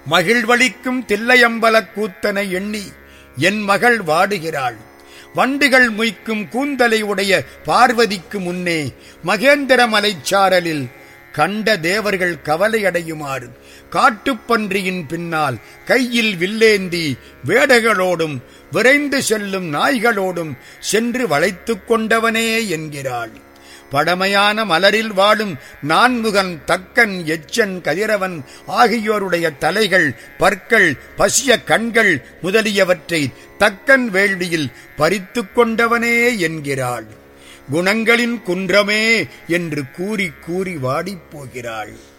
மகிழ்வளிக்கும் தில்லையம்பலக் கூத்தனை எண்ணி என் மகள் வாடுகிறாள் வண்டுகள் முய்க்கும் கூந்தலை உடைய பார்வதிக்கு முன்னே மகேந்திர மலைச்சாரலில் கண்ட தேவர்கள் கவலையடையுமாறு காட்டுப்பன்றியின் பின்னால் கையில் வில்லேந்தி வேடைகளோடும் விரைந்து செல்லும் நாய்களோடும் சென்று வளைத்துக் கொண்டவனே என்கிறாள் பழமையான மலரில் வாழும் நான்முகன் தக்கன் எச்சன் கதிரவன் ஆகியோருடைய தலைகள் பற்கள் பசிய கண்கள் முதலியவற்றை தக்கன் வேள்வியில் பறித்துக் கொண்டவனே என்கிறாள் குணங்களின் குன்றமே என்று கூறி கூறி வாடிப் போகிறாள்